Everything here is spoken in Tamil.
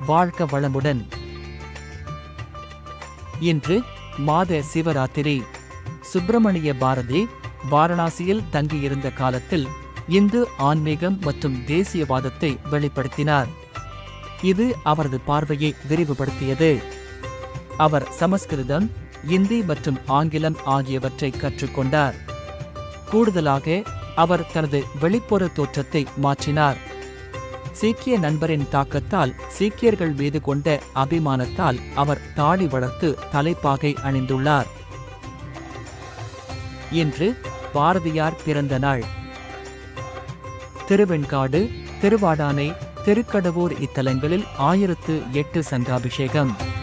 வாழ்க வளமுடன் இன்று மாத சிவராத்திரி சுப்பிரமணிய பாரதி வாரணாசியில் தங்கியிருந்த காலத்தில் இந்து ஆன்மீகம் மற்றும் தேசியவாதத்தை வெளிப்படுத்தினார் இது அவரது பார்வையை விரிவுபடுத்தியது அவர் சமஸ்கிருதம் இந்தி மற்றும் ஆங்கிலம் ஆகியவற்றை கற்றுக்கொண்டார் கூடுதலாக அவர் தனது வெளிப்புற தோற்றத்தை மாற்றினார் சீக்கிய நண்பரின் தாக்கத்தால் சீக்கியர்கள் மீது கொண்ட அபிமானத்தால் அவர் தாடி வளர்த்து தலைப்பாகை அணிந்துள்ளார் இன்று பாரதியார் பிறந்த நாள் திருவெண்காடு திருவாடானை திருக்கடவூர் இத்தலங்களில் ஆயிரத்து எட்டு சங்காபிஷேகம்